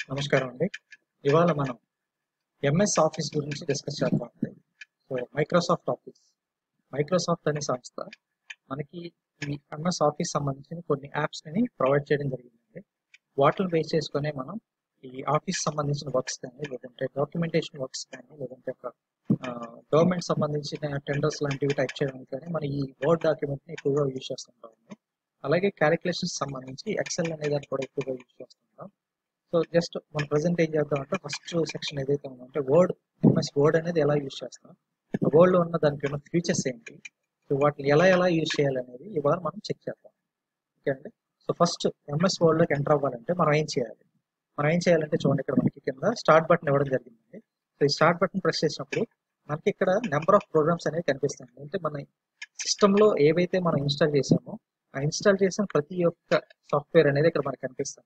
నమస్కారం అండి ఇవాళ మనం ఎంఎస్ ఆఫీస్ గురించి డిస్కస్ చేద్దామండి సో మైక్రోసాఫ్ట్ ఆఫీస్ మైక్రోసాఫ్ట్ అనే సంస్థ మనకి ఈ ఎంఎస్ ఆఫీస్ సంబంధించిన కొన్ని యాప్స్ని ప్రొవైడ్ చేయడం జరిగిందండి వాటిని బేస్ చేసుకునే మనం ఈ ఆఫీస్ సంబంధించిన వర్క్స్ కానీ లేదంటే డాక్యుమెంటేషన్ వర్క్స్ కానీ లేదంటే ఒక గవర్నమెంట్ సంబంధించిన టెండర్స్ లాంటివి టైప్ చేయడానికి కానీ మనం ఈ వర్డ్ డాక్యుమెంట్ని ఎక్కువగా యూజ్ చేస్తుంటాము అలాగే క్యాలిక్యులేషన్స్ సంబంధించి ఎక్సెల్ అనే దాన్ని కూడా ఎక్కువగా యూజ్ చేస్తుంటాం సో జస్ట్ మనం ప్రజెంట్ ఏం చేద్దామంటే ఫస్ట్ సెక్షన్ ఏదైతే ఉందో అంటే వర్డ్ ఎంఎస్ వర్డ్ అనేది ఎలా యూజ్ చేస్తాం వర్డ్లో ఉన్న దానికి ఉన్న ఫీచర్స్ ఏంటి సో వాటిని ఎలా ఎలా యూజ్ చేయాలనేది ఇవాళ మనం చెక్ చేద్దాం ఓకే అండి సో ఫస్ట్ ఎంఎస్ వర్డ్లోకి ఎంటర్ అవ్వాలంటే మనం ఏం చేయాలి మనం ఏం చేయాలంటే చూడండి ఇక్కడ మనకి కింద స్టార్ట్ బటన్ ఇవ్వడం జరిగిందండి సో ఈ స్టార్ట్ బటన్ ప్రెస్ చేసినప్పుడు మనకి ఇక్కడ నెంబర్ ఆఫ్ ప్రోగ్రామ్స్ అనేవి కనిపిస్తాయి అంటే మన సిస్టంలో ఏవైతే మనం ఇన్స్టాల్ చేసామో ఆ ఇన్స్టాల్ చేసిన ప్రతి ఒక్క సాఫ్ట్వేర్ అనేది ఇక్కడ మనకి కనిపిస్తుంది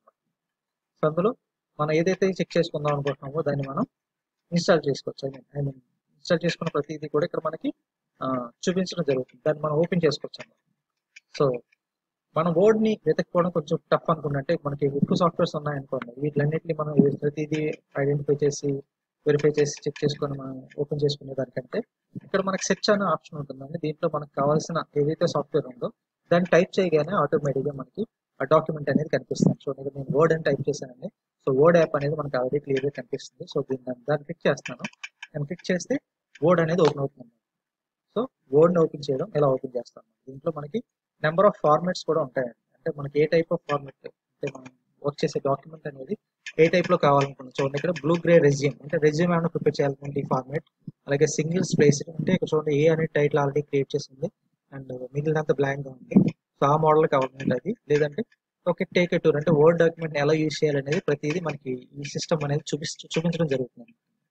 సో అందులో మనం ఏదైతే చెక్ చేసుకుందాం అనుకుంటున్నామో దాన్ని మనం ఇన్స్టాల్ చేసుకోవచ్చు I mean I mean install చేసుకున్న ప్రతిదీ కూడా ఇక్కడ మనకి చూపించడం జరుగుతుంది దాన్ని మనం ఓపెన్ చేసుకోవచ్చు అన్నమాట సో మన వర్డ్ ని వెతకపోవడం కొంచెం టఫ్ అనుకుంటే మనకి ఎక్కువ సాఫ్ట్వేర్స్ ఉన్నాయనుకోండి వీటిలన్నింటినీ మనం ప్రతిదీ ఐడెంటిఫై చేసి వెరిఫై చేసి చెక్ చేసుకొని మనం ఓపెన్ చేసుకునే దానికంటే ఇక్కడ మనకి సెర్చ్ అనే ఆప్షన్ ఉంటుందండి దీంట్లో మనకు కావాల్సిన ఏదైతే సాఫ్ట్వేర్ ఉందో దాన్ని టైప్ చేయగానే ఆటోమేటిక్గా మనకి ఆ డాక్యుమెంట్ అనేది కనిపిస్తుంది సో నేను నేను వర్డ్ అని టైప్ చేశానండి సో వర్డ్ యాప్ అనేది మనకి ఆల్రెడీ క్లియర్గా కనిపిస్తుంది సో దీన్ని దాన్ని క్లిక్ చేస్తాను నేను క్లిక్ చేస్తే వర్డ్ అనేది ఓపెన్ అవుతుంది సో వర్డ్ని ఓపెన్ చేయడం ఎలా ఓపెన్ చేస్తాను దీంట్లో మనకి నెంబర్ ఆఫ్ ఫార్మాట్స్ కూడా ఉంటాయండి అంటే మనకి ఏ టైప్ ఆఫ్ ఫార్మాట్ అంటే మనం వర్క్ చేసే డాక్యుమెంట్ అనేది ఏ టైప్ లో కావాలనుకున్నాం చూడండి ఇక్కడ బ్లూ గ్రే రెజ్యూమ్ అంటే రెజ్యూమ్ ఏమైనా ప్రిపేర్ చేయాలనుకుంటే ఈ ఫార్మాట్ అలాగే సింగిల్ స్పేస్ అంటే ఇక్కడ చూడండి ఏ అనే టైటిల్ ఆల్రెడీ క్రియేట్ చేసింది అండ్ మిగిలినంత బ్లాంక్ గా ఉంది సో ఆ మోడల్ కావాలంటే అది లేదంటే ఓకే టేక్ ఎ టూర్ అంటే వర్డ్ డాక్యుమెంట్ ఎలా యూజ్ చేయాలనేది ప్రతిదీ మనకి ఈ సిస్టమ్ అనేది చూపిస్తూ చూపించడం జరుగుతుంది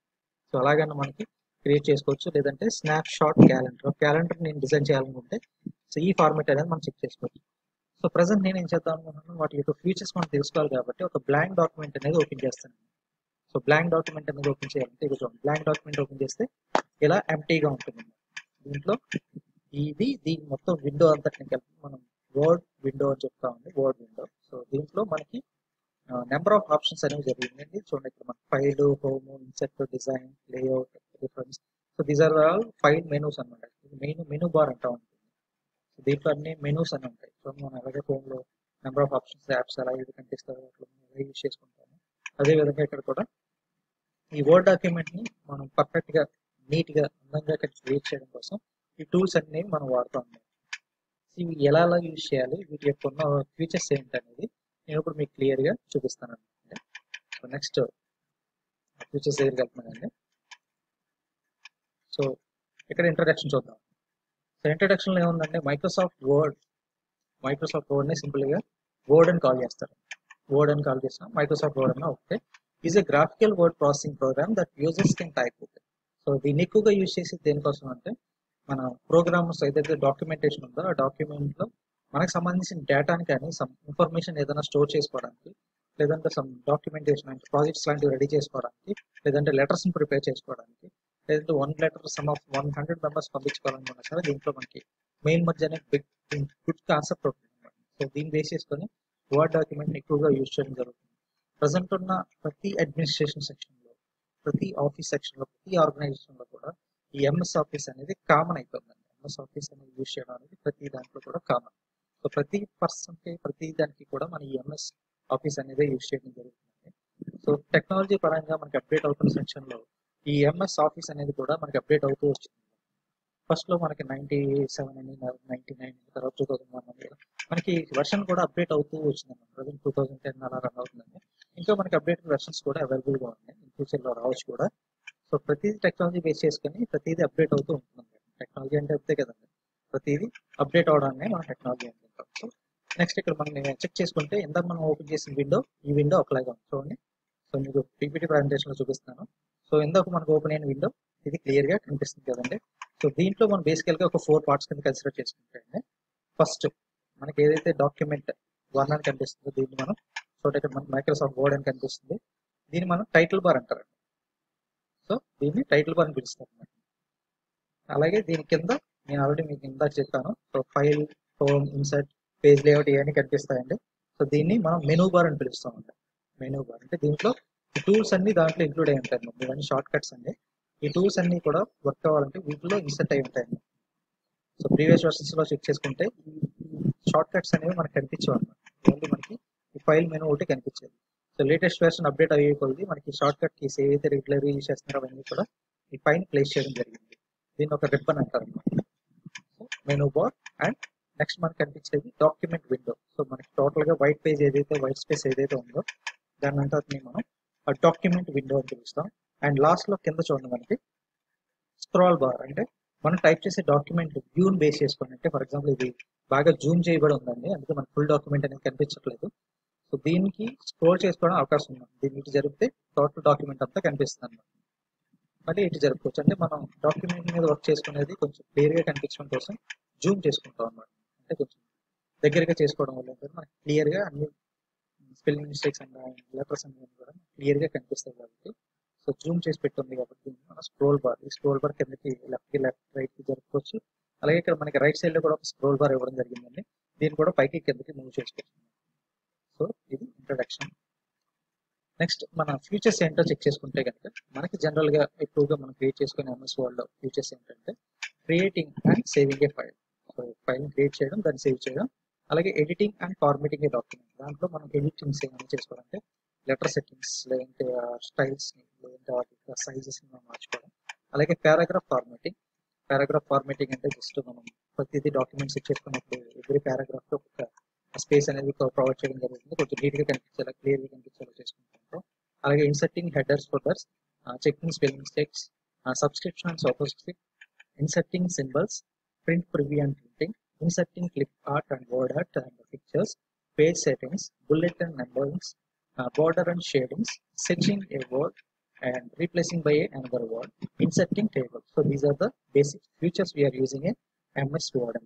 సో అలాగన్నా మనకి క్రియేట్ చేసుకోవచ్చు లేదంటే స్నాప్ షాట్ క్యాలెండర్ క్యాలెండర్ నేను డిజైన్ చేయాలనుకుంటే సో ఈ ఫార్మాట్ అనేది మనం చెక్ చేసుకోవచ్చు సో ప్రజెంట్ నేను ఏం చేద్దాం అనుకుంటున్నాను వాటి యొక్క ఫీచర్స్ మనం తెలుసుకోవాలి కాబట్టి ఒక బ్లాంక్ డాక్యుమెంట్ అనేది ఓపెన్ చేస్తాను సో బ్లాంక్ డాక్యుమెంట్ అనేది ఓపెన్ చేయాలంటే ఇక చూడండి బ్లాంక్ డాక్యుమెంట్ ఓపెన్ చేస్తే ఇలా ఎంటీగా ఉంటుంది దీంట్లో ఇది దీని మొత్తం విండో అంతటిని కలిపి మనం వర్డ్ విండో అని చెప్తా ఉంది వర్డ్ విండో సో దీంట్లో మనకి నెంబర్ ఆఫ్ ఆప్షన్స్ అనేవి జరిగిందండి చూడండి ఇక్కడ మన file home insert design layout reference so these are all file menus అనమాట మెయిన్ మెనూ బార్ అంటా ఉంటుంది సో దీంట్లో అన్ని మెనూస్ అని ఉంటాయి సో మనం అలాగే ఫోన్లో నెంబర్ ఆఫ్ ఆప్షన్స్ యాప్స్ ఎలా ఇది కనిపిస్తారో అట్లా మనం యూజ్ చేసుకుంటాము అదేవిధంగా ఇక్కడ కూడా ఈ వర్డ్ డాక్యుమెంట్ని మనం పర్ఫెక్ట్గా నీట్గా అందంగా క్రియేట్ చేయడం కోసం ఈ టూల్స్ అన్ని మనం వాడుతూ ఉన్నాం ఇవి ఎలా ఎలా యూజ్ చేయాలి వీటి యొక్క ఉన్న ఫీచర్స్ ఏంటనేది నేను ఇప్పుడు మీకు క్లియర్గా చూపిస్తాను అనమాట సో నెక్స్ట్ ఫీచర్స్ దగ్గరికి వెళ్తున్నానండి సో ఇక్కడ ఇంట్రడక్షన్ చూద్దాం సో ఇంట్రడక్షన్లో ఏముందంటే మైక్రోసాఫ్ట్ వర్డ్ మైక్రోసాఫ్ట్ వర్డ్ని సింపుల్గా వర్డ్ అని కాల్ చేస్తారు వర్డ్ అని కాల్ చేస్తాం మైక్రోసాఫ్ట్ వర్డ్ అన్న ఒకటే is a graphical word processing program that users can type so దీన్ని ఎక్కువగా యూజ్ చేసి దేనికోసం అంటే మన ప్రోగ్రామ్స్ ఏదైతే డాక్యుమెంటేషన్ ఉందో ఆ డాక్యుమెంట్లో మనకు సంబంధించిన డేటాని కానీ సమ్ ఇన్ఫర్మేషన్ ఏదైనా స్టోర్ చేసుకోవడానికి లేదంటే సమ్ డాక్యుమెంటేషన్ అంటే ప్రాజెక్ట్స్ లాంటివి రెడీ చేసుకోవడానికి లేదంటే లెటర్స్ని ప్రిపేర్ చేసుకోవడానికి లేదంటే one letter some of one hundred members పంపించుకోవాలనుకున్నా సరే దీంట్లో మనకి మెయిల్ మధ్య అనే బిగ్ గుడ్ కాన్సెప్ట్ ఉంటుంది సో దీన్ని బేస్ చేసుకొని వర్డ్ డాక్యుమెంట్ ఎక్కువగా యూజ్ చేయడం జరుగుతుంది ప్రజెంట్ ఉన్న ప్రతి అడ్మినిస్ట్రేషన్ సెక్షన్లో ప్రతి ఆఫీస్ సెక్షన్లో ప్రతి ఆర్గనైజేషన్లో కూడా ఈ ఎంఎస్ ఆఫీస్ అనేది కామన్ అయిపోయిందండి ఎంఎస్ ఆఫీస్ అనేది యూజ్ చేయడం అనేది ప్రతి దాంట్లో కూడా కామన్ సో ప్రతి పర్సన్కి ప్రతి దానికి కూడా మన ఈ ఎంఎస్ ఆఫీస్ అనేది యూజ్ చేయడం జరుగుతుంది సో టెక్నాలజీ పరంగా మనకి అప్డేట్ అవుతున్న సెక్షన్లో ఈ ఎంఎస్ ఆఫీస్ అనేది కూడా మనకి అప్డేట్ అవుతూ వచ్చింది ఫస్ట్ లో మనకి నైన్టీ సెవెన్ అని నైన్టీ నైన్ తర్వాత టూ థౌసండ్ వన్ అని మనకి వర్షన్ కూడా అప్డేట్ అవుతూ వచ్చింది ప్రజెంట్ టూ థౌసండ్ టెన్ అలా రన్ అవుతుందండి ఇంకా మనకి అప్డేట్ వెర్షన్స్ కూడా అవైలబుల్ గా ఉన్నాయి ఇన్ ఫ్యూచర్ లో రావచ్చు కూడా సో ప్రతిదీ టెక్నాలజీ బేస్ చేసుకుని ప్రతిదీ అప్డేట్ అవుతూ ఉంటుంది టెక్నాలజీ అంటే అంతే కదండి ప్రతిదీ అప్డేట్ అవడాన్ని మనం టెక్నాలజీ అనుకుంటాం సో నెక్స్ట్ ఇక్కడ మనం చెక్ చేసుకుంటే ఎంత మనం ఓపెన్ చేసిన విండో ఈ విండో ఒకలాగా ఉంది చూడండి సో మీకు పీపీటీ ప్రజెంటేషన్ లో చూపిస్తాను సో ఇందాక మనకు ఓపెన్ అయిన విండో ఇది క్లియర్ గా కనిపిస్తుంది కదండి సో దీంట్లో మనం బేసికల్ గా ఒక ఫోర్ పార్ట్స్ కింద కన్సిడర్ చేసుకుంటే ఫస్ట్ మనకి ఏదైతే డాక్యుమెంట్ వన్ అని కనిపిస్తుందో దీన్ని మనం చూడండి ఇక్కడ మనకి మైక్రోసాఫ్ట్ వర్డ్ అని కనిపిస్తుంది దీన్ని మనం టైటిల్ బార్ అంటారు సో దీన్ని టైటిల్ బార్ అని పిలుస్తారు అలాగే దీని కింద నేను ఆల్రెడీ మీకు ఇందాక చెప్పాను so file home insert page layout ఇవన్నీ కనిపిస్తాయండి సో దీన్ని మనం మెనూ బార్ అని పిలుస్తామండి మెనూ బార్ అంటే దీంట్లో ఈ టూల్స్ అన్ని దాంట్లో ఇంక్లూడ్ అయి ఉంటాయి అన్నమాట ఇవన్నీ షార్ట్ కట్స్ అండి ఈ టూల్స్ అన్ని కూడా వర్క్ కావాలంటే వీటిలో ఇన్సర్ట్ అయి ఉంటాయి అన్నమాట సో ప్రీవియస్ వర్షన్స్ లో చెక్ చేసుకుంటే ఈ షార్ట్ కట్స్ అనేవి మనకు కనిపించవు అనమాట ఓన్లీ మనకి ఈ ఫైల్ మెనూ ఒకటి కనిపించేది సో లేటెస్ట్ వెర్షన్ అప్డేట్ అయ్యే కొద్ది మనకి షార్ట్ కట్ కీస్ ఏవైతే రెగ్యులర్ యూజ్ చేస్తున్నారో అవన్నీ కూడా ఈ పైన ప్లేస్ చేయడం జరిగింది దీన్ని ఒక రిబ్బన్ అంటారు అనమాట so menu bar and next మనకి కనిపించేది డాక్యుమెంట్ విండో సో మనకి టోటల్ గా వైట్ పేజ్ ఏదైతే వైట్ స్పేస్ ఏదైతే ఉందో దాని అంతా మనం ఆ డాక్యుమెంట్ విండో అని పిలుస్తాం అండ్ లాస్ట్ లో కింద చూడండి మనకి స్క్రాల్ బార్ అంటే మనం టైప్ చేసే డాక్యుమెంట్ వ్యూని బేస్ చేసుకొని అంటే ఫర్ ఎగ్జాంపుల్ ఇది బాగా జూమ్ చేయబడి ఉందండి అందుకే మనకి ఫుల్ డాక్యుమెంట్ అనేది కనిపించట్లేదు సో దీనికి స్క్రోల్ చేసుకోవడం అవకాశం ఉంది దీన్ని ఇటు జరిపితే టోటల్ డాక్యుమెంట్ అంతా కనిపిస్తుంది అన్నమాట మళ్ళీ ఇటు జరుపుకోవచ్చు అంటే మనం డాక్యుమెంట్ మీద వర్క్ చేసుకునేది కొంచెం క్లియర్ గా కనిపించడం కోసం జూమ్ చేసుకుంటాం అన్నమాట అంటే కొంచెం దగ్గరగా చేసుకోవడం వల్ల ఏంటంటే మనకి క్లియర్ గా అన్ని స్పెల్లింగ్ మిస్టేక్స్ అండ్ లెటర్స్ అన్ని కూడా క్లియర్ గా కనిపిస్తాయి కాబట్టి సో జూమ్ చేసి పెట్టుంది కాబట్టి మన స్క్రోల్ బార్ ఈ స్క్రోల్ బార్ కిందకి లెఫ్ట్ కి లెఫ్ట్ రైట్ కి జరుపుకోవచ్చు అలాగే ఇక్కడ మనకి రైట్ సైడ్ లో కూడా ఒక స్క్రోల్ బార్ ఇవ్వడం జరిగిందండి దీన్ని కూడా పైకి కిందకి మూవ్ చేసుకోవచ్చు సో ఇది ఇంట్రడక్షన్ నెక్స్ట్ మన ఫ్యూచర్స్ ఏంటో చెక్ చేసుకుంటే కనుక మనకి జనరల్ గా ఎక్కువగా మనం క్రియేట్ చేసుకునే ఎంఎస్ వర్డ్ లో ఫ్యూచర్స్ ఏంటంటే creating and saving a file so file create చేయడం దాన్ని సేవ్ చేయడం అలాగే editing and formatting a document దాంట్లో మనం ఎడిటింగ్స్ ఏమైనా చేసుకోవాలంటే లెటర్ సెట్టింగ్స్ లేదంటే స్టైల్స్ ని లేదంటే వాటి సైజెస్ ని మనం మార్చుకోవడం అలాగే పారాగ్రాఫ్ ఫార్మేటింగ్ పారాగ్రాఫ్ ఫార్మేటింగ్ అంటే జస్ట్ మనం ప్రతిదీ డాక్యుమెంట్స్ చేసుకున్నప్పుడు ఎవ్రీ పారాగ్రాఫ్ లో ఒక స్పేస్ అనేది ప్రొవైడ్ చేయడం జరుగుతుంది కొంచెం నీట్ గా కనిపించేలా క్లియర్ గా కనిపించేలా చేసుకుంటుంటాం అలాగే inserting headers footers checking spelling mistakes subscription and superscript inserting symbols print preview and printing inserting clip art and word art and pictures page settings bullet and numberings uh, border and shadings, setting a word and replacing by a another word, inserting table. So these are the basic features we are using in MS Word.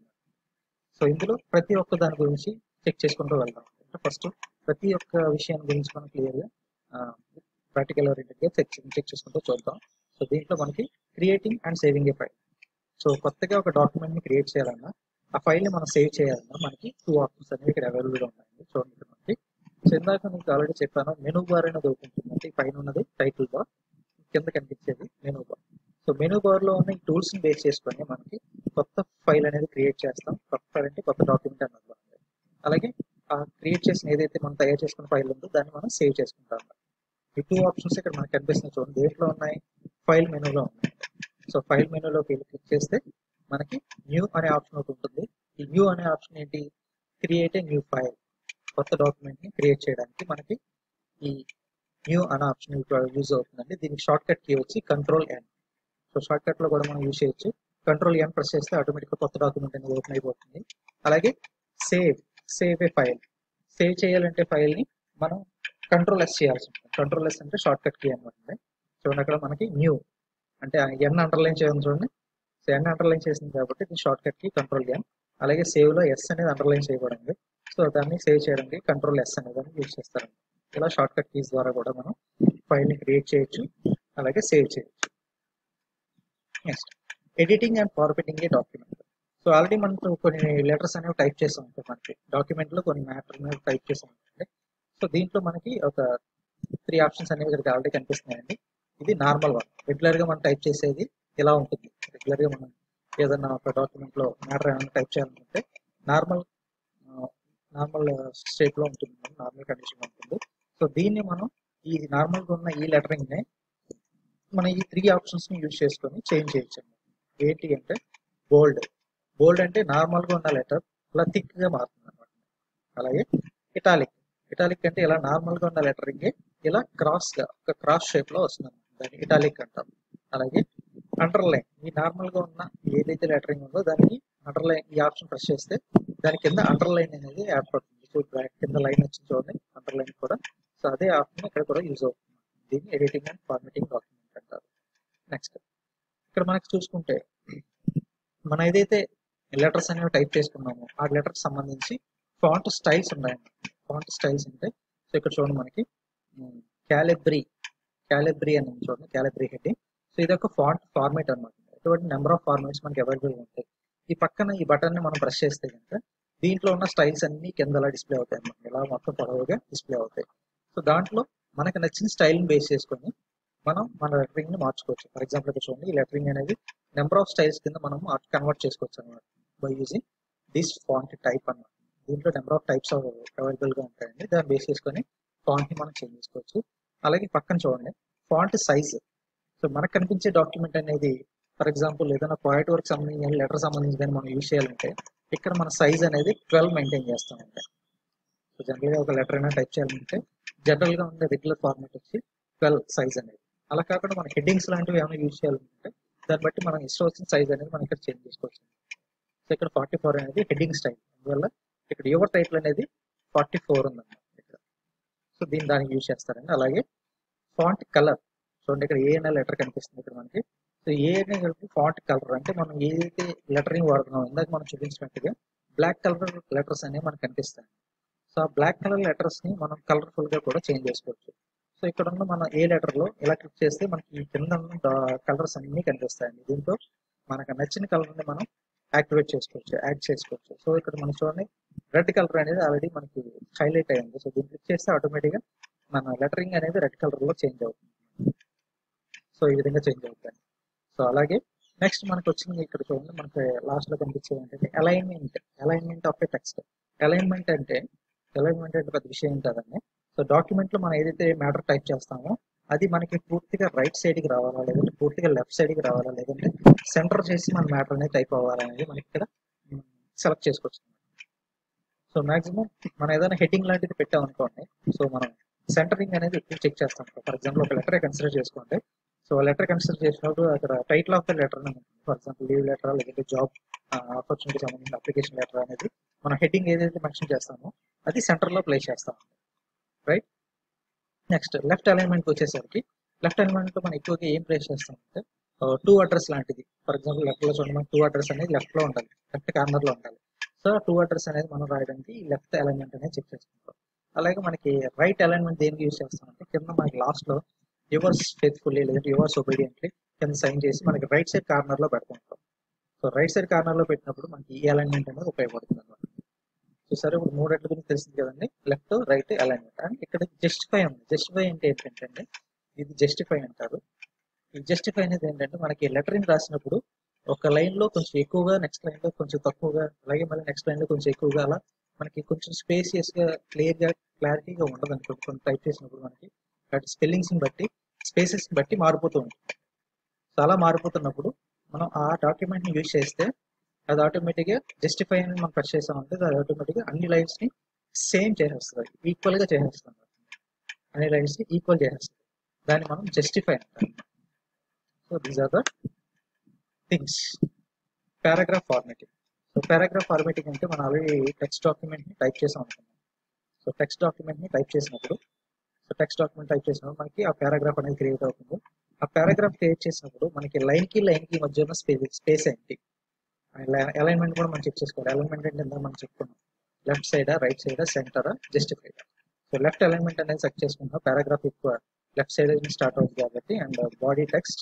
So ఇందులో ప్రతి ఒక్క దాని గురించి check చేసుకుంటూ వెళ్దాం అంటే first ప్రతి ఒక్క విషయం గురించి మనం క్లియర్గా ప్రాక్టికల్ ఓరియంటెడ్గా చెక్ చెక్ చేసుకుంటూ చూద్దాం సో దీంట్లో మనకి creating and saving a file so కొత్తగా ఒక డాక్యుమెంట్ ని క్రియేట్ చేయాలన్నా ఆ ఫైల్ ని మనం సేవ్ చేయాలన్నా మనకి టూ ఆప్షన్స్ అనేవి ఇక్కడ అవైలబుల్ గా ఉన్నాయండి చూడండి ఇక్కడ మనకి సో ఇందాక మీకు ఆల్రెడీ చెప్పాను మెనూ బార్ అనేది ఒకటి ఉంటుంది అంటే పైన ఉన్నది టైటిల్ బార్ కింద కనిపించేది menu bar so menu bar లో ఉన్న ఈ టూల్స్ ని బేస్ చేసుకొని మనకి కొత్త ఫైల్ అనేది క్రియేట్ చేస్తాం కొత్త ఫైల్ అంటే కొత్త డాక్యుమెంట్ అన్నది అలాగే ఆ క్రియేట్ చేసిన ఏదైతే మనం తయారు చేసుకున్న ఫైల్ ఉందో దాన్ని మనం సేవ్ చేసుకుంటాం ఈ టూ ఆప్షన్స్ ఇక్కడ మనకి కనిపిస్తున్నాయి చూడండి దేంట్లో ఉన్నాయి ఫైల్ మెనూలో ఉన్నాయి సో ఫైల్ మెనూలోకి వెళ్ళి క్లిక్ చేస్తే మనకి న్యూ అనే ఆప్షన్ ఒకటి ఉంటుంది ఈ న్యూ అనే ఆప్షన్ ఏంటి క్రియేట్ ఏ న్యూ ఫైల్ కొత్త డాక్యుమెంట్ ని క్రియేట్ చేయడానికి మనకి ఈ న్యూ అనే ఆప్షన్ యూజ్ అవుతుందండి దీనికి షార్ట్ కట్ కీ వచ్చి control N so shortcut లో కూడా మనం యూజ్ చేయొచ్చు కంట్రోల్ ఎన్ ప్రెస్ చేస్తే ఆటోమేటిక్ గా కొత్త డాక్యుమెంట్ అనేది ఓపెన్ అయిపోతుంది అలాగే save save a file save చేయాలంటే ఫైల్ ని మనం కంట్రోల్ ఎస్ చేయాల్సి ఉంటుంది కంట్రోల్ ఎస్ అంటే షార్ట్ కట్ కీ అనమాట చూడండి అక్కడ మనకి న్యూ అంటే ఎన్ అండర్లైన్ చేయాలి చూడండి సో ఎన్ అండర్లైన్ చేసింది కాబట్టి ఇది షార్ట్ కట్ కి కంట్రోల్ ఎన్ అలాగే సేవ్ లో ఎస్ అనేది అండర్లైన్ చేయబడింది సో దాన్ని సేవ్ చేయడానికి కంట్రోల్ ఎస్ అనేది యూజ్ చేస్తారు ఇలా షార్ట్ కట్ కీస్ ద్వారా కూడా మనం ఫైల్ ని క్రియేట్ చేయొచ్చు అలాగే సేవ్ చేయొచ్చు next editing and formatting a document so already మనం కొన్ని లెటర్స్ అనేవి టైప్ చేసాం ఉంటాయి మనకి డాక్యుమెంట్ లో కొన్ని మ్యాటర్ అనేవి టైప్ చేసాం ఉంటుంది సో దీంట్లో మనకి ఒక త్రీ ఆప్షన్స్ అనేవి ఇక్కడ ఆల్రెడీ కనిపిస్తున్నాయండి ఇది నార్మల్ వన్ రెగ్యులర్ గా మనం టైప్ చేసేది ఇలా ఉంటుంది రెగ్యులర్ గా మనం ఏదన్నా ఒక డాక్యుమెంట్ లో మ్యాటర్ ఏమైనా టైప్ చేయాలనుకుంటే నార్మల్ నార్మల్ స్టేట్ లో ఉంటుంది నార్మల్ కండిషన్ ఉంటుంది సో దీన్ని మనం ఈ నార్మల్ గా ఉన్న ఈ లెటరింగ్ ని మనం ఈ త్రీ ఆప్షన్స్ ని యూజ్ చేసుకొని చేంజ్ చేయొచ్చు ఏంటి అంటే బోల్డ్ బోల్డ్ అంటే నార్మల్ గా ఉన్న లెటర్ ఇలా థిక్ గా మారుతుంది అనమాట అలాగే ఇటాలిక్ ఇటాలిక్ అంటే ఇలా నార్మల్ గా ఉన్న లెటరింగ్ ఇలా క్రాస్ గా ఒక క్రాస్ షేప్ లో వస్తుంది దాన్ని ఇటాలిక్ అంటాం అలాగే అండర్లైన్ ఈ నార్మల్ గా ఉన్న ఏదైతే లెటరింగ్ ఉందో దానికి అండర్లైన్ ఈ ఆప్షన్ ప్రెస్ చేస్తే దాని కింద అండర్లైన్ అనేది ఏర్పడుతుంది సో కింద లైన్ వచ్చింది చూడండి అండర్లైన్ కూడా సో అదే ఆప్షన్ ఇక్కడ కూడా యూజ్ అవుతుంది దీన్ని ఎడిటింగ్ అండ్ ఫార్మేటింగ్ డాక్యుమెంట్ అంటారు నెక్స్ట్ ఇక్కడ మనకి చూసుకుంటే మనం ఏదైతే లెటర్స్ అనేవి టైప్ చేసుకున్నామో ఆ లెటర్ కి సంబంధించి ఫాంట్ స్టైల్స్ ఉన్నాయండి ఫాంట్ స్టైల్స్ ఉంటాయి సో ఇక్కడ చూడండి మనకి క్యాలిబ్రీ క్యాలిబ్రీ అని ఉంది చూడండి క్యాలిబ్రీ హెడ్డింగ్ సో ఇది ఒక ఫాంట్ ఫార్మేట్ అనమాట ఇటువంటి నెంబర్ ఆఫ్ ఫార్మేట్స్ మనకి అవైలబుల్ ఉంటాయి ఈ పక్కన ఈ బటన్ ని మనం ప్రెస్ చేస్తే కనుక దీంట్లో ఉన్న స్టైల్స్ అన్ని కింద డిస్ప్లే అవుతాయి అనమాట ఇలా మొత్తం పొడవుగా డిస్ప్లే అవుతాయి సో దాంట్లో మనకు నచ్చిన స్టైల్ని బేస్ చేసుకొని మనం మన లెటరింగ్ ని మార్చుకోవచ్చు ఫర్ ఎగ్జాంపుల్ ఇక్కడ చూడండి ఈ లెటరింగ్ అనేది నెంబర్ ఆఫ్ స్టైల్స్ కింద మనం కన్వర్ట్ చేసుకోవచ్చు అనమాట by using this font type అన్నమాట దీంట్లో నెంబర్ ఆఫ్ టైప్స్ అవైలబుల్ గా ఉంటాయండి దాన్ని బేస్ చేసుకొని ఫాంట్ ని మనం చేంజ్ చేసుకోవచ్చు అలాగే పక్కన చూడండి ఫాంట్ సైజ్ సో మనకు కనిపించే డాక్యుమెంట్ అనేది ఫర్ ఎగ్జాంపుల్ ఏదైనా ప్రాజెక్ట్ వర్క్ సంబంధించి లెటర్ సంబంధించి కానీ మనం యూజ్ చేయాలంటే ఇక్కడ మన సైజ్ అనేది ట్వెల్వ్ మెయింటైన్ చేస్తామంటే సో జనరల్గా ఒక లెటర్ అయినా టైప్ చేయాలంటే జనరల్గా ఉండే రెగ్యులర్ ఫార్మాట్ వచ్చి ట్వెల్వ్ సైజ్ అనేది అలా కాకుండా మన హెడ్డింగ్స్ లాంటివి ఏమైనా యూజ్ చేయాలంటే దాన్ని బట్టి మనం ఇష్టం వచ్చిన సైజ్ అనేది మనం ఇక్కడ చేంజ్ చేసుకోవచ్చు సో ఇక్కడ ఫార్టీ ఫోర్ అనేది హెడ్డింగ్ స్టైల్ అందువల్ల ఇక్కడ యువర్ టైటిల్ అనేది ఫార్టీ ఫోర్ ఉందన్నమాట ఇక్కడ సో దీన్ని దానికి యూజ్ చేస్తారండి అలాగే ఫాంట్ కలర్ చూడండి ఇక్కడ ఏ అనే లెటర్ కనిపిస్తుంది ఇక్కడ మనకి సో ఏ అనే కలిపి ఫాంట్ కలర్ అంటే మనం ఏదైతే లెటరింగ్ వాడుతున్నాం ఇందాక మనం చూపించినట్టుగా బ్లాక్ కలర్ లెటర్స్ అనేవి మనకు కనిపిస్తాయి సో ఆ బ్లాక్ కలర్ లెటర్స్ ని మనం కలర్ఫుల్ గా కూడా చేంజ్ చేసుకోవచ్చు సో ఇక్కడ ఉన్న మన ఏ లెటర్ లో ఇలా క్లిక్ చేస్తే మనకి ఈ కింద కలర్స్ అన్ని కనిపిస్తాయండి దీంతో మనకు నచ్చిన కలర్ ని మనం యాక్టివేట్ చేసుకోవచ్చు యాడ్ చేసుకోవచ్చు సో ఇక్కడ మనం చూడండి రెడ్ కలర్ అనేది ఆల్రెడీ మనకి హైలైట్ అయింది సో దీన్ని క్లిక్ చేస్తే ఆటోమేటిక్ గా మన లెటరింగ్ అనేది రెడ్ కలర్ లో చేంజ్ అవుతుంది సో ఈ విధంగా చేంజ్ అవుతుంది సో అలాగే నెక్స్ట్ మనకు వచ్చింది ఇక్కడ చూడండి మనకి లాస్ట్ లో కనిపించేది ఏంటంటే alignment alignment of a text alignment అంటే అలైన్మెంట్ అంటే పెద్ద విషయం కాదండి సో డాక్యుమెంట్ లో మనం ఏదైతే మ్యాటర్ టైప్ చేస్తామో అది మనకి పూర్తిగా రైట్ సైడ్ కి రావాలా లేదంటే పూర్తిగా లెఫ్ట్ సైడ్ కి రావాలా లేదంటే సెంటర్ చేసి మన మ్యాటర్ అనేది టైప్ అవ్వాలా అనేది మనకి ఇక్కడ సెలెక్ట్ చేసుకోవచ్చు సో మాక్సిమం మనం ఏదైనా హెడ్డింగ్ లాంటిది పెట్టాం అనుకోండి సో మనం సెంటరింగ్ అనేది ఎక్కువ చెక్ చేస్తాం ఫర్ ఎగ్జాంపుల్ ఒక లెటర్ కన్సిడర్ చేసుకోండి సో లెటర్ కన్సిడర్ చేసినప్పుడు అక్కడ title of the letter for example leave letter లేదంటే జాబ్ ఆపర్చునిటీ సంబంధించిన అప్లికేషన్ లెటర్ అనేది మనం హెడ్డింగ్ ఏదైతే మెన్షన్ చేస్తామో అది సెంటర్ లో ప్లేస్ చేస్తాం రైట్ నెక్స్ట్ లెఫ్ట్ అలైన్మెంట్ వచ్చేసరికి లెఫ్ట్ అలైన్మెంట్ లో మనం ఎక్కువగా ఏం ప్లేస్ చేస్తామంటే టూ అడ్రస్ లాంటిది ఫర్ ఎగ్జాంపుల్ లెఫ్ట్ లో చూడండి టూ అడ్రస్ అనేది లెఫ్ట్ లో ఉండాలి లెఫ్ట్ కార్నర్ లో ఉండాలి సో టూ అడ్రస్ అనేది మనం రాయడానికి లెఫ్ట్ అలైన్మెంట్ అనేది చెక్ చేసుకుంటాం అలాగే మనకి రైట్ అలైన్మెంట్ దేనికి యూజ్ చేస్తామంటే కింద మనకి లాస్ట్ లో యువర్స్ ఫెయిత్ఫుల్లీ లేదంటే యువర్స్ ఒబీడియంట్లీ కింద సైన్ చేసి మనకి రైట్ సైడ్ కార్నర్ లో పెడుతుంటాం సో రైట్ సైడ్ కార్నర్ లో పెట్టినప్పుడు మనకి ఈ అలైన్మెంట్ అనేది ఉపయోగపడుతుంది అనమాట చూసారు ఇప్పుడు మూడు రెట్ల గురించి తెలిసింది కదండి లెఫ్ట్ రైట్ అలైన్మెంట్ అండ్ ఇక్కడ జస్టిఫై ఉంది జస్టిఫై అంటే ఏంటంటే ఇది జస్టిఫై అంటారు ఈ జస్టిఫై అనేది ఏంటంటే మనకి లెటరింగ్ రాసినప్పుడు ఒక లైన్ లో కొంచెం ఎక్కువగా నెక్స్ట్ లైన్ లో కొంచెం తక్కువగా అలాగే మళ్ళీ నెక్స్ట్ లైన్ లో కొంచెం ఎక్కువగా అలా మనకి కొంచెం స్పేసియస్ గా క్లియర్ గా క్లారిటీగా ఉండదు అనుకోండి కొన్ని టైప్ చేసినప్పుడు మనకి వాటి స్పెల్లింగ్స్ ని బట్టి స్పేసెస్ ని బట్టి మారిపోతూ ఉంటుంది సో అలా మారిపోతున్నప్పుడు మనం ఆ డాక్యుమెంట్ ని యూజ్ చేస్తే అది ఆటోమేటిక్ గా జస్టిఫై అని మనం ప్రెస్ చేసామంటే అది ఆటోమేటిక్ గా అన్ని లైన్స్ ని సేమ్ చేసేస్తుంది ఈక్వల్ గా చేసేస్తుంది అన్ని లైన్స్ ని ఈక్వల్ చేసేస్తుంది దాన్ని మనం జస్టిఫై అంటాం so these are the things paragraph formatting so paragraph formatting అంటే మనం ఆల్రెడీ టెక్స్ట్ డాక్యుమెంట్ ని టైప్ చేసాం అనుకున్నాం సో టెక్స్ట్ డాక్యుమెంట్ ని టైప్ చేసినప్పుడు సో టెక్స్ట్ డాక్యుమెంట్ టైప్ చేసినప్పుడు మనకి ఆ పారాగ్రాఫ్ అనేది క్రియేట్ అవుతుంది ఆ పారాగ్రాఫ్ క్రియేట్ చేసినప్పుడు మనకి లైన్ కి లైన్ కి మధ్య ఉన్న స్పేస్ స్పేస్ ఏంటి అలైన్మెంట్ కూడా మనం చెక్ చేసుకోవాలి అలైన్మెంట్ అంటే ఎంత మనం చెప్పుకున్నాం లెఫ్ట్ సైడా రైట్ సైడా సెంటరా జస్టిఫైడా సో లెఫ్ట్ అలైన్మెంట్ అనేది సెట్ చేసుకుంటాం పారాగ్రాఫ్ ఎక్కువ లెఫ్ట్ సైడ్ స్టార్ట్ అవుతుంది కాబట్టి అండ్ బాడీ టెక్స్ట్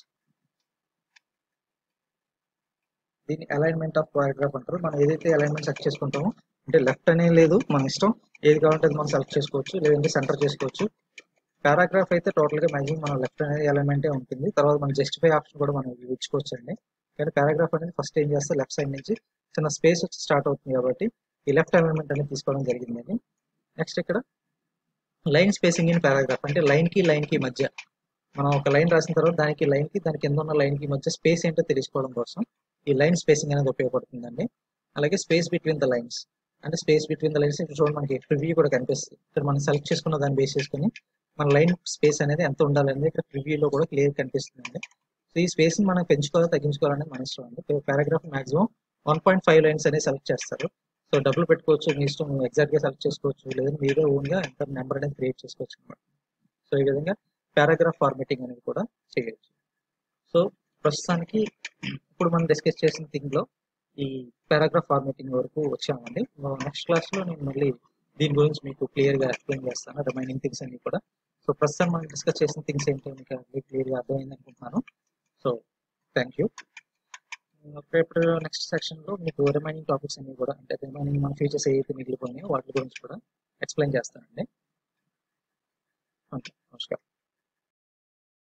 దీన్ని అలైన్మెంట్ ఆఫ్ పారాగ్రాఫ్ అంటారు మనం ఏదైతే అలైన్మెంట్ సెట్ చేసుకుంటామో అంటే లెఫ్ట్ అనే లేదు మన ఇష్టం ఏది కావాలంటే అది మనం సెలెక్ట్ చేసుకోవచ్చు లేదంటే సెంటర్ చేసుకోవచ్చు పారాగ్రాఫ్ అయితే టోటల్ గా మ్యాక్సిమం మన లెఫ్ట్ అనేది ఎలిమెంటే ఉంటుంది తర్వాత మన జస్టిఫై ఆప్షన్ కూడా మనం ఇచ్చుకోవచ్చు అండి కానీ పారాగ్రాఫ్ అనేది ఫస్ట్ ఏం చేస్తే లెఫ్ట్ సైడ్ నుంచి చిన్న స్పేస్ వచ్చి స్టార్ట్ అవుతుంది కాబట్టి ఈ లెఫ్ట్ ఎలిమెంట్ అనేది తీసుకోవడం జరిగింది నెక్స్ట్ ఇక్కడ లైన్ స్పేసింగ్ ఇన్ పారాగ్రాఫ్ అంటే లైన్ కి లైన్ కి మధ్య మనం ఒక లైన్ రాసిన తర్వాత దానికి లైన్ కి దాని కింద ఉన్న లైన్ కి మధ్య స్పేస్ ఏంటో తెలుసుకోవడం కోసం ఈ లైన్ స్పేసింగ్ అనేది ఉపయోగపడుతుందండి అలాగే స్పేస్ బిట్వీన్ ద లైన్స్ అంటే స్పేస్ బిట్వీన్ ద లైన్స్ ఇప్పుడు చూడండి మనకి ప్రివ్యూ కూడా కనిపిస్తుంది ఇక్కడ మనం సెలెక్ట్ చేసుకున్న దాన్ని బేస్ చేసుకుని మన లైన్ స్పేస్ అనేది ఎంత ఉండాలనేది ఇక్కడ ప్రివ్యూలో కూడా క్లియర్ కనిపిస్తుందండి సో ఈ స్పేస్ ని మనం పెంచుకోవాలి తగ్గించుకోవాలనేది మన ఇష్టం అండి paragraph maximum one point five lines అనేది సెలెక్ట్ చేస్తారు సో డబ్బులు పెట్టుకోవచ్చు మీ ఇష్టం ఎగ్జాక్ట్ గా సెలెక్ట్ చేసుకోవచ్చు లేదంటే మీరే ఓన్ గా ఎంత నెంబర్ అనేది క్రియేట్ చేసుకోవచ్చు అనమాట సో ఈ విధంగా పారాగ్రాఫ్ ఫార్మేటింగ్ అనేది కూడా చేయొచ్చు సో ప్రస్తుతానికి ఇప్పుడు మనం డిస్కస్ చేసిన థింగ్ లో ఈ పారాగ్రాఫ్ ఫార్మేటింగ్ వరకు వచ్చామండి నెక్స్ట్ క్లాస్ లో నేను మళ్ళీ దీని గురించి మీకు క్లియర్ గా ఎక్స్ప్లెయిన్ చేస్తాను రిమైనింగ్ థింగ్స్ అన్ని కూడా సో ప్రస్తుతం మనం డిస్కస్ చేసిన థింగ్స్ ఏంటో మీకు క్లియర్ గా అర్థమైంది అనుకుంటున్నాను సో థ్యాంక్ యూ ఇప్పుడు నెక్స్ట్ సెక్షన్ లో మీకు రిమైనింగ్ టాపిక్స్ అన్ని కూడా అంటే రిమైనింగ్ మన ఫీచర్స్ ఏవైతే మిగిలిపోయినాయో వాటి గురించి కూడా ఎక్స్ప్లెయిన్ చేస్తానండి ఓకే నమస్కారం